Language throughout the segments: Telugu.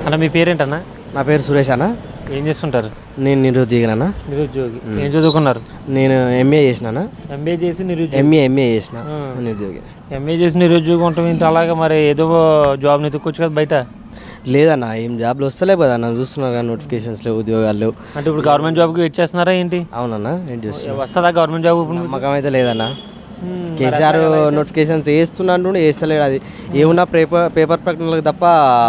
అన్న మీ పేరేంటన్నా నా పేరు సురేష్ అన్న ఏం చేస్తుంటారు నేను నిరుద్యోగినన్న నిరుద్యోగి ఏం చదువుకున్నారు నేను ఎంఏ చేసినానా ఎంబీఏ చేసి నిరుద్యోగి ఎంఏ ఎంఏ చేసిన ఆ. నిరుద్యోగి ఎంఏ చేసి నిరుద్యోగం ఉంటాం ఇంత అలాగా మరి ఏదో జాబ్ నెత్తుకోవచ్చు కదా బయట లేదన్న ఏం జాబ్లు వస్తలేవు కదా నన్ను చూస్తున్నారు కానీ నోటిఫికేషన్స్ లేవు ఉద్యోగాలు లేవు అంటే ఇప్పుడు గవర్నమెంట్ జాబ్కి వెయిట్ చేస్తున్నారా ఏంటి అవునన్నా నేను చూస్తున్నా వస్తుందా గవర్నమెంట్ జాబ్ ఇప్పుడు నమ్మకం అయితే లేదన్న హ్మ్. కేసీఆర్ నోటిఫికేషన్స్ వేస్తున్నాడు వేస్తలేడు అది ఏమున్నా పేపర్ పేపర్ ప్రకటనలకు తప్ప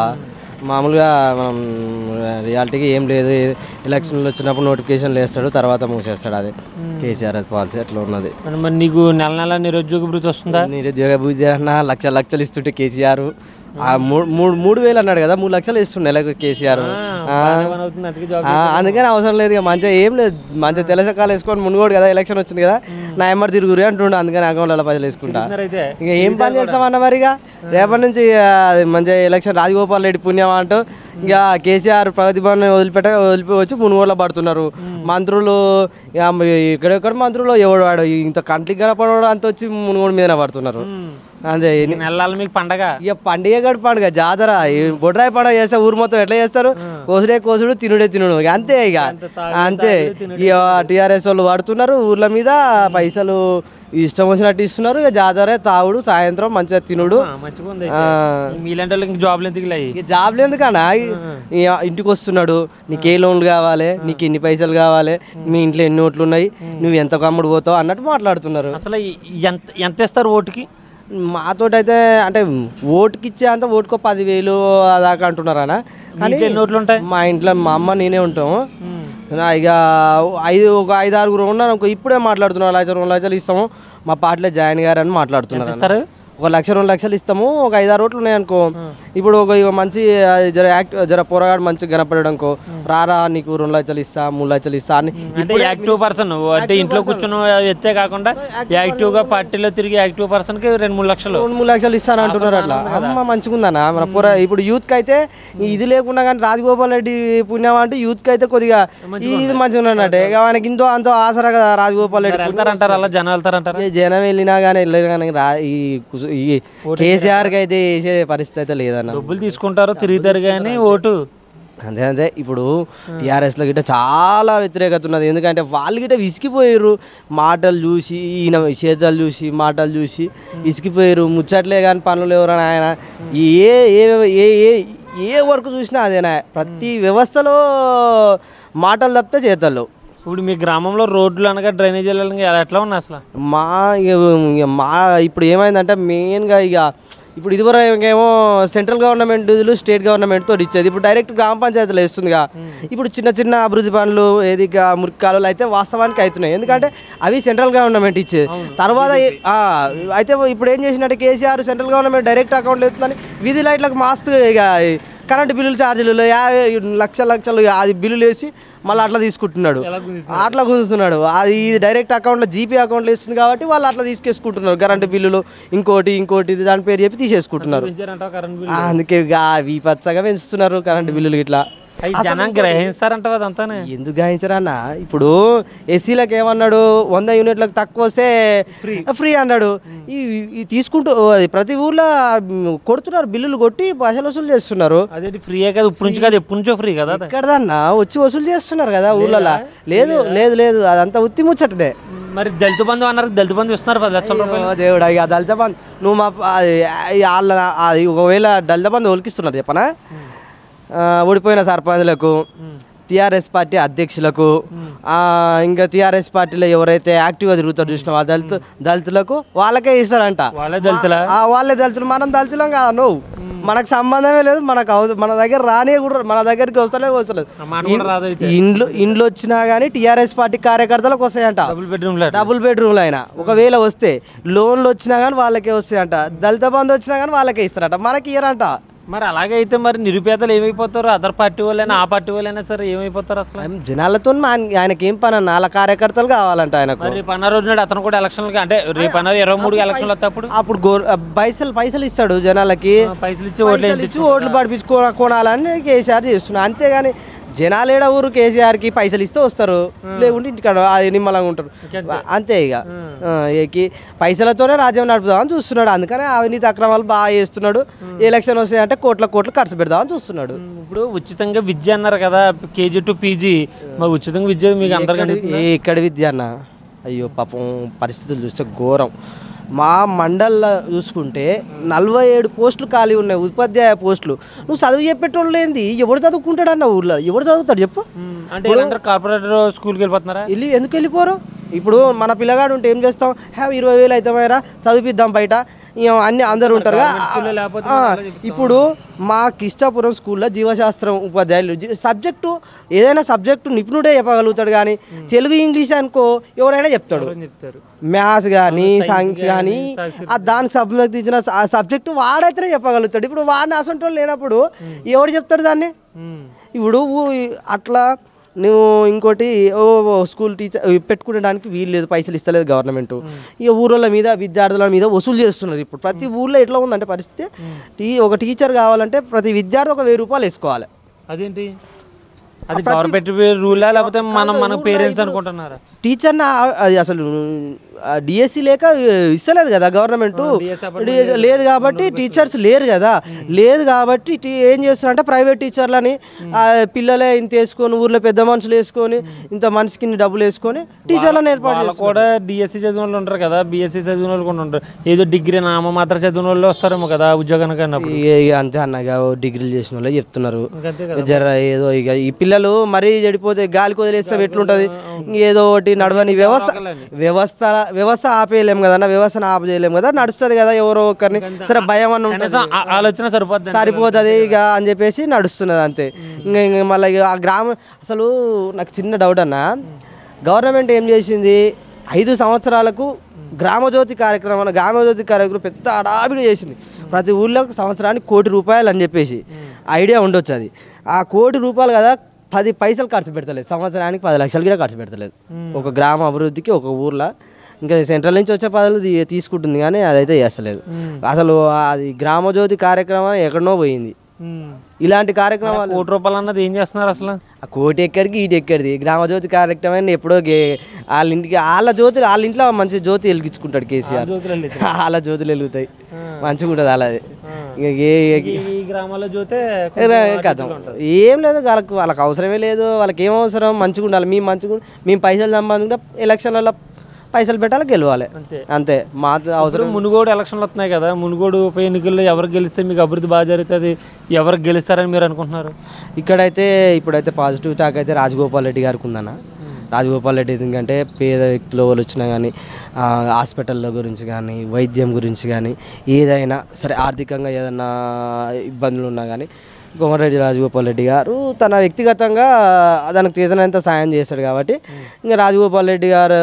మామూలుగా మనం రియాలిటీకి ఏం లేదు ఎలక్షన్లు వచ్చినప్పుడు నోటిఫికేషన్లు వేస్తాడు తర్వాత మూసేస్తాడు అది కేసీఆర్ పాలసీ అట్లా ఉన్నది మరి మరి నీకు నెల నెల నిరుద్యోగ భృతి వస్తుందా నిరుద్యోగ బుద్ధి అన్న లక్ష లక్షలు ఇస్తుంటే కేసీఆర్ ఆ మూడు మూడు మూడు వేలు అన్నాడు కదా మూడు లక్షలు ఇస్తుండే నెలకు కేసీఆర్ ఆ. పని అవుతుంది అందుకే జాబ్ ఆ, అందుకని అవసరం లేదు ఇక మంచిగా ఏం లేదు మంచిగా తెలసకాలు వేసుకొని మునుగోడు కదా ఎలక్షన్ వచ్చింది కదా నా ఎమ్మడి తిరుగురు అంటుండే అందుకని అకౌంట్లో పైసలు వేసుకుంటా అయితే ఇక ఏం పని చేస్తామన్న మరి ఇక రేపటి నుంచి ఇక అది మంచిగా ఎలక్షన్ రాజగోపాల్ రెడ్డి పుణ్యం అంటూ ఇక కేసీఆర్ ప్రగతి భవన్ వదిలిపెట్ట వదిలిపోయి వచ్చి మునుగోడులో పడుతున్నారు మంత్రులు ఇక మరి ఇక్కడెక్కడ మంత్రులు ఎవడు వాడు ఇంత కంటికి కనపడవాడు అంత వచ్చి మునుగోడు మీద పడుతున్నారు అంతే ఎన్ని- నెలలు మీకు పండగ ఇక పండుగ గడి పండుగ జాతర ఈ బొడ్రాయి పండుగ చేస్తే ఊరు మొత్తం ఎట్లా చేస్తారు కోసుడే కోసుడు తినుడే తినుడు ఇక అంతే ఇక అంతే ఇక టీఆర్ఎస్ వాళ్ళు పడుతున్నారు ఊర్ల మీద పైసలు ఇష్టం వచ్చినట్టు ఇస్తున్నారు ఇక జాతరే తాగుడు సాయంత్రం మంచిగా తినుడు ఆ, మంచిగా ఉంది ఆ, మీలాంటి వాళ్ళకి ఇంక జాబ్లు ఎందుకు ఇలా ఇక జాబ్లు ఎందుకన్నా ఇక ఇంటికి వస్తున్నాడు నీకు ఏ లోన్లు కావాలి నీకు ఎన్ని పైసలు కావాలి మీ ఇంట్లో ఎన్ని ఓట్లు ఉన్నాయి నువ్వు ఎంత కమ్ముడు పోతావు అన్నట్టు మాట్లాడుతున్నారు అసలు ఈ- ఎంత ఎంత ఇస్తారు ఓటుకి మాతోటైతే అంటే ఓటుకి ఇచ్చే అంత ఓటుకో పదివేలు దాకా అంటున్నారు అన్న కానీ ఇంట్లో ఎన్ని ఓట్లు ఉంటాయి మా ఇంట్లో మా అమ్మ నేనే ఉంటాము ఉమ్. నా ఇక ఐదు ఒక ఐదు ఆరుగురు ఉన్నాను అనుకో ఇప్పుడే మాట్లాడుతున్నారు లక్ష రెండు లక్షలు ఇస్తాము మా పార్టీలో జాయిన్ గారని మాట్లాడుతున్నారు అన్న. ఇస్తారు ఒక లక్ష రెండు లక్షలు ఇస్తాము ఒక ఐదు ఆరు ఓట్లు ఉన్నాయి అనుకో ఇప్పుడు ఒక ఇక మంచి ఆ, జర యాక్ట్ జర పోరగాడు మంచిగా కనపడడం అనుకో రారా నీకు రెండు లక్షలు ఇస్తా మూడు లక్షలు ఇస్తా అని అంటే యాక్టివ్ పర్సన్ అంటే ఇంట్లో కూర్చున్న వ్యక్తే కాకుండా యాక్టివ్ గా పార్టీలో తిరిగి యాక్టివ్ పర్సన్ కి రెండు మూడు లక్షలు రెండు మూడు లక్షలు ఇస్తాను అంటున్నారు అట్లా అమ్మ మంచిగా ఉందన్న మన పొర ఇప్పుడు యూత్కి అయితే ఇది లేకుండా కానీ రాజగోపాల్ రెడ్డి పుణ్యం అంటే యూత్కి అయితే కొద్దిగా ఇది మంచిగా ఉన్నట్టే ఇక మనకి ఇంతో అంతో ఆసరా కదా రాజగోపాల్ రెడ్డి పుణ్యం. వెళ్తారంటారు అలా జనం వెళ్తారంటారు ఏ జనం వెళ్ళినా కానీ వెళ్ళినా కానీ రా ఈ కుసు- ఈ కేసీఆర్కి అయితే వేసే పరిస్థితి అయితే లేదన్న డబ్బులు తీసుకుంటారు తిరుగుతారు కానీ ఓటు అంతే అంతే ఇప్పుడు టీఆర్ఎస్లో గిట్ట చాలా వ్యతిరేకత ఉన్నది ఎందుకంటే వాళ్ళు గిట్ట విసిగిపోయారు మాటలు చూసి ఈయన చేతలు చూసి మాటలు చూసి విసిగిపోయారు ముచ్చట్లే కానీ పనులు ఎవరైనా ఆయన ఏ ఏ ఏ ఏ ఏ వర్క్ చూసినా అదేనా ప్రతి వ్యవస్థలో మాటలు తప్పితే చేతలు ఇప్పుడు మీ గ్రామంలో రోడ్లు అనగా డ్రైనేజీలు అనగా ఎట్లా ఉన్నాయి అసలు మా ఇక ఇక మా ఇప్పుడు ఏమైందంటే మెయిన్గా ఇక ఇప్పుడు ఇదివరకు ఏమో సెంట్రల్ గవర్నమెంట్ స్టేట్ గవర్నమెంట్ తోటి ఇచ్చేది ఇప్పుడు డైరెక్ట్ గ్రామ పంచాయతీలో ఇస్తుందిగా ఇప్పుడు చిన్న చిన్న అభివృద్ధి పనులు ఏది ఇక మురికి కాలువలు అయితే వాస్తవానికి అవుతున్నాయి ఎందుకంటే అవి సెంట్రల్ గవర్నమెంట్ ఇచ్చేది తర్వాత ఏ- ఆ, అయితే ఇప్పుడు ఏం చేసినట్టు కేసీఆర్ సెంట్రల్ గవర్నమెంట్ డైరెక్ట్ అకౌంట్లో ఇస్తుందని వీధి లైట్లకు మాస్తు ఇక కరెంట్ బిల్లులు ఛార్జీలు యాభై లక్షల లక్షలు అది బిల్లులు వేసి మళ్ళీ అట్లా తీసుకుంటున్నాడు అట్లా గుంజుతున్నాడు అది డైరెక్ట్ అకౌంట్లో జీపీ అకౌంట్లో ఇస్తుంది కాబట్టి వాళ్ళు అట్లా తీసుకేసుకుంటున్నారు కరెంటు బిల్లులు ఇంకోటి ఇంకోటి ఇది దాని పేరు చెప్పి తీసేసుకుంటున్నారు పెంచారంటావు కరెంట్ బిల్ ఆ, అందుకే ఇక అవి పచ్చగా పెంచుతున్నారు కరెంటు బిల్లులు ఇట్లా అవి జనం గ్రహిస్తారంటావు అదంతానే ఎందుకు గాయించరన్న ఇప్పుడు ఎస్సీలకు ఏమన్నాడు వంద యూనిట్లకు తక్కువ వస్తే ఫ్రీ అన్నాడు ఈ ఈ తీసుకుంటూ అది ప్రతి ఊర్లో మ్, కొడుతున్నారు బిల్లులు కొట్టి పైసలు వసూలు చేస్తున్నారు అదేంటి ఫ్రీయే కదా ఇప్పుడు నుంచి కాదు ఎప్పటి నుంచో ఫ్రీ కదా అది. ఎక్కడదన్నా వచ్చి వసూలు చేస్తున్నారు కదా ఊర్లలో లేదు లేదు లేదు అదంతా ఉత్తి ముచ్చటనే మరి దళిత బంధు అన్నారు దళిత బంధు ఇస్తున్నారు పది లక్షల రూపాయలు ఓ దేవుడా ఇక దళిత బంధు నువ్వు మా అది ఈ వాళ్ళ అది ఒకవేళ దళిత బంధు ఒలికిస్తున్నారు చెప్పనా ఆ, ఓడిపోయిన సర్పంచ్లకు టీఆర్ఎస్ పార్టీ అధ్యక్షులకు ఆ, ఇంకా టీఆర్ఎస్ పార్టీలో ఎవరైతే యాక్టివ్గా తిరుగుతారు చూసిన ఆ దళిత దళితులకు వాళ్ళకే ఇస్తారంట వాళ్ళే దళితులా ఆ, వాళ్ళే దళితులు మనం దళితులం కదా నువ్వు మనకు సంబంధమే లేదు మనకు అవ- మన దగ్గర రానే కూడా మన దగ్గరికి వస్తలే వస్తలేదు ఆ మాట కూడా రాదు అయితే ఇండ్లు ఇండ్లు వచ్చినా కానీ టీఆర్ఎస్ పార్టీ కార్యకర్తలకు వస్తాయంట డబుల్ బెడ్రూమ్ ఫ్లాట్ డబుల్ బెడ్రూమ్లు అయినా ఒకవేళ వస్తే లోన్లు వచ్చినా కానీ వాళ్ళకే వస్తాయంట దళిత బంధు వచ్చినా కానీ వాళ్ళకే ఇస్తారంట మనకి ఇయ్యరంట మరి అలాగే అయితే మరి నిరుపేదలు ఏమైపోతారు అదర్ పార్టీ వాళ్ళైనా ఆ పార్టీ వాళ్ళైనా సరే ఏమైపోతారు అసలు ఆయన జనాలతో ఆయనకి ఏం పని అన్న వాళ్ళ కార్యకర్తలు కావాలంట ఆయనకు మరి రేపు అన్న రోజు నాడు అతను కూడా ఎలక్షన్లకి అంటే రేపు అన్న ఇరవై మూడు ఎలక్షన్లు వస్తేప్పుడు అప్పుడు గో పైసలు పైసలు ఇస్తాడు జనాలకి పైసలు ఇచ్చి ఓట్లు పైసలు ఇచ్చి ఓట్లు పడిపించుకో కొనాలని కేసీఆర్ చేస్తున్నా అంతేగాని జనాలు ఏడ ఊరు కేసీఆర్కి పైసలు ఇస్తే వస్తారు లేకుంటే ఇంటికాడ అది నిమ్మలంగా ఉంటారు అంతే ఇక ఆ, ఏకి పైసలతోనే రాజ్యం నడుపుదామని చూస్తున్నాడు అందుకనే అవినీతి అక్రమాలు బాగా చేస్తున్నాడు ఎలక్షన్ వస్తాయంటే కోట్ల కోట్లు ఖర్చు పెడదామని చూస్తున్నాడు ఇప్పుడు ఉచితంగా విద్య అన్నారు కదా కేజీ టు పీజీ మరి ఉచితంగా విద్య మీకు అందరికంటే ఏ ఇక్కడ విద్య అన్న అయ్యో పాపం పరిస్థితులు చూస్తే ఘోరం మా మండల్లో చూసుకుంటే నలభై ఏడు పోస్టులు ఖాళీ ఉన్నాయి ఉపాధ్యాయ పోస్టులు నువ్వు చదువు చెప్పేటోళ్ళు ఏంది ఎవడు చదువుకుంటాడు అన్న ఊర్లో ఎవడు చదువుతాడు చెప్పు ఉమ్, అంటే వీళ్ళందరూ కార్పొరేటర్ స్కూల్కి వెళ్ళిపోతున్నారా వెళ్ళి ఎందుకు వెళ్ళిపోరు ఇప్పుడు మన పిల్లగాడు ఉంటే ఏం చేస్తాం హ్యా ఇరవై వేలు అవుతామైరా చదివిద్దాం బయట ఇక అన్ని అందరు ఉంటారుగా స్కూల్లో లేకపోతే ఆ, ఇప్పుడు మా కిష్టాపురం స్కూల్లో జీవశాస్త్రం ఉపాధ్యాయులు జీ- సబ్జెక్టు ఏదైనా సబ్జెక్టు నిపుణుడే చెప్పగలుగుతాడు కానీ తెలుగు ఇంగ్లీష్ అనుకో ఎవరైనా చెప్తాడు అని చెప్తారు మ్యాథ్స్ కానీ సైన్స్ కానీ ఆ దానికి సంబంధించిన స- సబ్జెక్టు వాడైతేనే చెప్పగలుగుతాడు ఇప్పుడు వాడిని అసంటోళ్ళు లేనప్పుడు ఎవడు చెప్తాడు దాన్ని ఉమ్, ఇప్పుడు ఊ- అట్లా నువ్వు ఇంకోటి ఓ ఓ స్కూల్ టీచర్ పెట్టుకునేడానికి వీలు లేదు పైసలు ఇస్తలేదు గవర్నమెంట్ ఇక ఊరోళ్ళ మీద విద్యార్థుల మీద వసూలు చేస్తున్నారు ఇప్పుడు ప్రతి ఊర్లో ఎట్లా ఉందంటే పరిస్థితి టీ ఒక టీచర్ కావాలంటే ప్రతి విద్యార్థి ఒక వెయ్యి రూపాయలు వేసుకోవాలి అదేంటి అది గవర్నమెంట్ రూలా లేకపోతే మనం మన పేరెంట్స్ అనుకుంటున్నారా టీచర్ అది అసలు డిఎస్సి లేక ఇస్తలేదు కదా గవర్నమెంట్ లేదు కాబట్టి టీచర్స్ లేరు కదా లేదు కాబట్టి టీ- ఏం చేస్తున్నారంటే ప్రైవేట్ టీచర్లని ఆ, పిల్లలే ఇంత వేసుకొని ఊర్లో పెద్ద మనుషులు వేసుకొని ఇంత మనిషికి ఇన్ని డబ్బులు వేసుకొని టీచర్లను ఏర్పాటు వాళ్ళు కూడా డిఎస్సి చదివిన వాళ్ళు ఉంటారు కదా బీఎస్సీ చదివిన వాళ్ళు కూడా ఉంటారు ఏదో డిగ్రీ నామ మాత్రం చదివిన వాళ్ళు వస్తారేమో కదా ఉద్యోగానికి అన్నప్పుడు ఇక ఇక అంతే అన్నగా డిగ్రీలు చేసిన వాళ్ళే చెప్తున్నారు ఇంకంతే కదా జర ఏదో ఇక ఈ పిల్లలు మరీ చెడిపోతే గాలికి వదిలేస్తే ఎట్లుంటది ఏదో ఒకటి నడవని వ్యవస్థ వ్యవస్థ వ్యవస్థ ఆపేయలేం కదా అన్న వ్యవస్థను ఆపజేయలేం కదా నడుస్తుంది కదా ఎవరో ఒకరిని సరే భయం అని ఉంటుంది కనీసం ఆ- ఆలోచన సరిపోద్ది సరిపోతుంది ఇక అని చెప్పేసి నడుస్తున్నది అంతే ఇంకా ఇంకా మళ్ళీ ఇక ఆ గ్రామం అసలు నాకు చిన్న డౌట్ అన్న గవర్నమెంట్ ఏం చేసింది ఐదు సంవత్సరాలకు గ్రామజ్యోతి కార్యక్రమం అన్న గ్రామజ్యోతి కార్యక్రమం పెద్ద అడావిడి చేసింది ప్రతి ఊళ్ళో సంవత్సరానికి కోటి రూపాయలు అని చెప్పేసి ఐడియా ఉండొచ్చు అది ఆ కోటి రూపాయలు కదా పది పైసలు ఖర్చు పెడతలేదు సంవత్సరానికి పది లక్షలు కూడా ఖర్చు పెడతలేదు ఒక గ్రామ అభివృద్ధికి ఒక ఊర్లో ఇంకా సెంట్రల్ నుంచి వచ్చే పదాలు తీ- తీసుకుంటుంది కానీ అదైతే చేస్తలేదు అసలు అది గ్రామజ్యోతి కార్యక్రమం ఎక్కడనో పోయింది ఉమ్. ఇలాంటి కార్యక్రమాలు కోటి రూపాయలు అన్నది ఏం చేస్తున్నారు అసలు ఆ కోటి ఎక్కడికి ఇటు ఎక్కడిది గ్రామజ్యోతి కార్యక్రమం ఎప్పుడో గే- వాళ్ళ ఇంటికి వాళ్ళ జ్యోతి వాళ్ళ ఇంట్లో మంచి జ్యోతి వెలిగించుకుంటాడు కేసీఆర్ జ్యోతులు వెలుగుతాయి. వాళ్ళ జ్యోతులు వెలుగుతాయి మంచిగా ఉంటుంది అలాది ఆ. ఇంకా ఏ- ఈ ఈ గ్రామాల్లో చూస్తే ఏ- కథం ఏం లేదు వాళ్ళకి వాళ్ళకి అవసరమే లేదు వాళ్ళకి ఏం అవసరం మంచిగా ఉండాలి మేము మంచిగా ఉం- మేము పైసలు సంపాదించుకుంటే ఎలక్షన్లలో పైసలు పెట్టాలి గెలవాలి అంతే అంతే మా అవసరం ఇప్పుడు మునుగోడు ఎలక్షన్లు వస్తున్నాయి కదా మునుగోడు ఉప ఎన్నికల్లో ఎవరు గెలిస్తే మీకు అభివృద్ధి బాగా జరుగుతుంది ఎవరు గెలుస్తారని మీరు అనుకుంటున్నారు ఇక్కడైతే ఇప్పుడైతే పాజిటివ్ టాక్ అయితే రాజగోపాల్ రెడ్డి గారికి ఉందన్న రాజగోపాల్ రెడ్డి ఎందుకంటే పేద వ్యక్తులు వాళ్ళు వచ్చినా కానీ హాస్పిటల్ల గురించి కానీ వైద్యం గురించి కానీ ఏదైనా సరే ఆర్థికంగా ఏదైనా ఇబ్బందులు ఉన్నా కానీ కోమటిరెడ్డి రాజగోపాల్ రెడ్డి గారు తన వ్యక్తిగతంగా దానికి తీసినంత సాయం చేస్తాడు కాబట్టి ఇంకా రాజగోపాల్ రెడ్డి గారు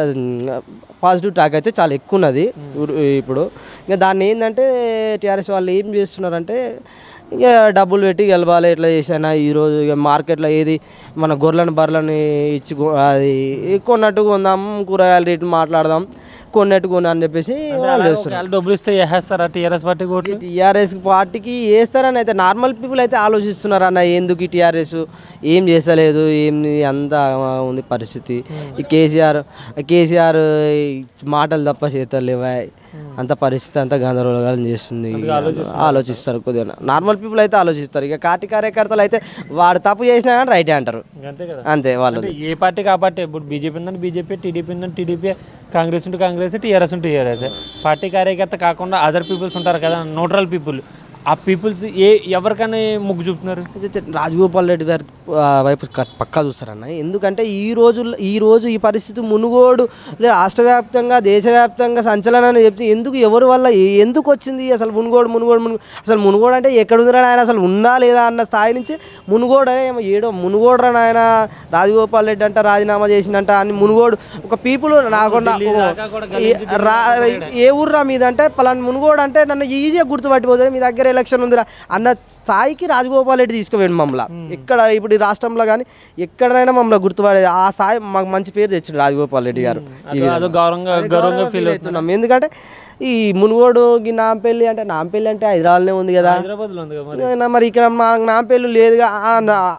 పాజిటివ్ టాక్ అయితే చాలా ఎక్కువ ఉన్నది ఊరు- ఇప్పుడు ఇంకా దాన్ని ఏంటంటే టీఆర్ఎస్ వాళ్ళు ఏం చేస్తున్నారంటే ఇక డబ్బులు పెట్టి గెలవాలి ఎట్లా చేసినా ఈరోజు ఇక మార్కెట్లో ఏది మన గొర్రెలను బర్రెలని ఇచ్చి కొ- అది కొన్నట్టు కొందాం కూరగాయల రేటు మాట్లాడదాం కొన్నట్టు కొన్నా అని చెప్పేసి వాళ్ళు చేస్తున్నారు ఒకవేళ డబ్బులు ఇస్తే వేసేస్తారా టీఆర్ఎస్ పార్టీ ఓట్లు టీఆర్ఎస్ పార్టీకి వేస్తారని అయితే నార్మల్ పీపుల్ అయితే ఆలోచిస్తున్నారు అన్న ఎందుకు ఈ టీఆర్ఎస్ ఏం చేస్తలేదు ఏంది అంత ఉంది పరిస్థితి ఈ కేసీఆర్ కేసీఆర్ ఈ మాటలు తప్ప చేతలు లేవా అంత పరిస్థితి అంతా గందరగోళం చేస్తుంది ఆలోచిస్తారు కొద్దిగా నార్మల్ పీపుల్ అయితే ఆలోచిస్తారు ఇక పార్టీ కార్యకర్తలు అయితే వాడు తప్పు చేసినా కానీ రైటే అంటారు అంతే కదా అంతే వాళ్ళు అంటే ఏ పార్టీకి ఆ పార్టీ ఇప్పుడు బీజేపీ ఉందని బీజేపీ టీడీపీ ఉందని టీడీపీ కాంగ్రెస్ ఉంటే కాంగ్రెస్ టీఆర్ఎస్ ఉంటే టీఆర్ఎస్ పార్టీ కార్యకర్త కాకుండా అదర్ పీపుల్స్ ఉంటారు కదా న్యూట్రల్ పీపుల్ ఆ పీపుల్స్ ఏ ఎవరికైనా మొగ్గు చూపుతున్నారు అయితే రాజగోపాల్ రెడ్డి గారి ఆ, వైపు క- పక్కా చూస్తారన్న ఎందుకంటే ఈ రోజు ఈ రోజు ఈ పరిస్థితి మునుగోడు లేదా రాష్ట్ర వ్యాప్తంగా దేశవ్యాప్తంగా సంచలనాన్ని చెప్తే ఎందుకు ఎవరి వల్ల ఏ- ఎందుకు వచ్చింది అసలు మునుగోడు మునుగోడు మునుగోడు అసలు మునుగోడు అంటే ఎక్కడ ఉందిరా ఆయన అసలు ఉందా లేదా అన్న స్థాయి నుంచి మునుగోడు అనే ఏమో ఏడో మునుగోడు రా నాయన రాజగోపాల్ రెడ్డి అంట రాజీనామా చేసిందంట అని మునుగోడు ఒక పీపుల్ నాకుండా దాకా కూడా ఏ- రా ఏ ఊర్రా మీద అంటే పలానా మునుగోడు అంటే నన్ను ఈజీగా గుర్తుపట్టిపోతుంది మీ దగ్గర ఎలక్షన్ ఉందిరా అన్న స్థాయికి రాజగోపాల్ రెడ్డి తీసుకుపోయింది మమ్మల్ని ఎక్కడ ఇప్పుడు ఈ రాష్ట్రంలో కానీ ఎక్కడైనా మమ్మల్ని గుర్తుపడేది ఆ స్థాయి మాకు మంచి పేరు తెచ్చిండు రాజగోపాల్ రెడ్డి గారు అదో అదో గౌరవంగా గౌరవంగా ఫీల్ అవుతున్నాం ఎందుకంటే ఈ మునుగోడు ఈ నాంపల్లి అంటే నాంపల్లి అంటే హైదరాబాద్నే ఉంది కదా హైదరాబాద్లో ఉంది కదా మరి అయినా మరి ఇక్కడ మా నాంపల్లి లేదుగా ఆ నా-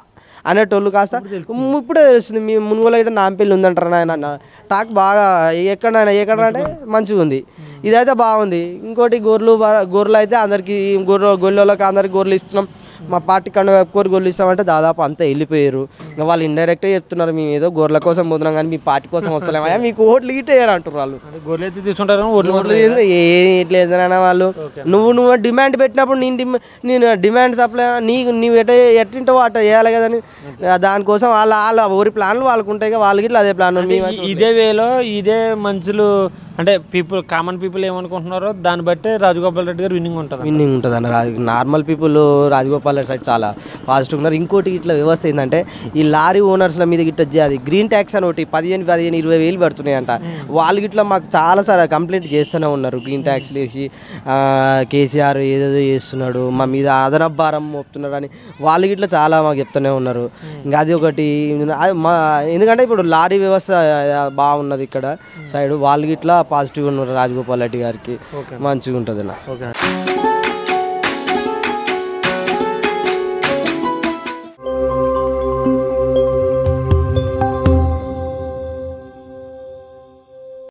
అనేటోళ్ళు కాస్త మ్ ఇప్పుడే తెలుస్తుంది మీ మునుగోలు అయితే నాంపల్లి ఉందంటారు నాయన అన్న టాక్ బాగా ఎక్కడైనా ఎక్కడ అంటే మంచిగా ఉంది ఇదైతే బాగుంది ఇంకోటి గొర్రెలు బ- గొర్రెలు అయితే అందరికి గొర్రె గొర్రెలకు అందరికి గొర్రెలు ఇస్తున్నాం మా పార్టీ కన్నా కోరి గొర్రెలు ఇస్తామంటే దాదాపు అంతా వెళ్ళిపోయారు ఇంకా వాళ్ళు ఇండైరెక్ట్గా చెప్తున్నారు మేము ఏదో గొర్రెల కోసం పోతున్నాం కానీ మీ పార్టీ కోసం వస్తలేమా మీకు ఓట్లు ఇటేయరు అంటారు వాళ్ళు అంటే గొర్రెలు అయితే తీసుకుంటారు కానీ ఓట్లు ఓట్లు తీసుకుని ఏ ఇట్లేదనా వాళ్ళు నువ్వు నువ్వు డిమాండ్ పెట్టినప్పుడు నేను డిమా నేను డిమాండ్ సప్లై నీకు నీవు ఎట ఎట్టింటో అట్ట చేయాలి కదని దానికోసం వాళ్ళ వాళ్ళ ఊరి ప్లాన్లు వాళ్ళకు ఉంటాయి కదా వాళ్ళకి ఇట్లా అదే ప్లాన్ మేము ఈ- ఇదే వేలో ఇదే మనుషులు అంటే పీపుల్ కామన్ పీపుల్ ఏమనుకుంటున్నారో దాన్ని బట్టి రాజగోపాల్ రెడ్డి గారు విన్నింగ్ ఉంటారు విన్నింగ్ ఉంటుంది అన్న Raja normal people Rajagopal Reddy side చాలా ఫాస్ట్గా ఉన్నారు ఇంకోటి ఇట్లా వ్యవస్థ ఏంటంటే ఈ లారీ ఓనర్స్ల మీద గిట్ట జ- అది గ్రీన్ ట్యాక్స్ అని ఒకటి పదిహేను పదిహేను ఇరవై వేలు పడుతున్నాయంట వాళ్ళు గిట్లా మాకు చాలా సార్ కంప్లైంట్ చేస్తూనే ఉన్నారు గ్రీన్ ట్యాక్స్ వేసి ఆ, కేసీఆర్ ఏదేదో చేస్తున్నాడు మా మీద అదనపు భారం మోపుతున్నాడు అని వాళ్ళు గిట్లా చాలా మాకు చెప్తూనే ఉన్నారు ఇంకా అది ఒకటి అది మా ఎందుకంటే ఇప్పుడు లారీ వ్యవస్థ ఆ, బాగున్నది ఇక్కడ సైడ్ వాళ్ళు గిట్లా పాజిటివ్ ఉన్నారు రాజగోపాల్ రెడ్డి గారికి ఓకే మంచిగా ఉంటుంది అన్న ఓకే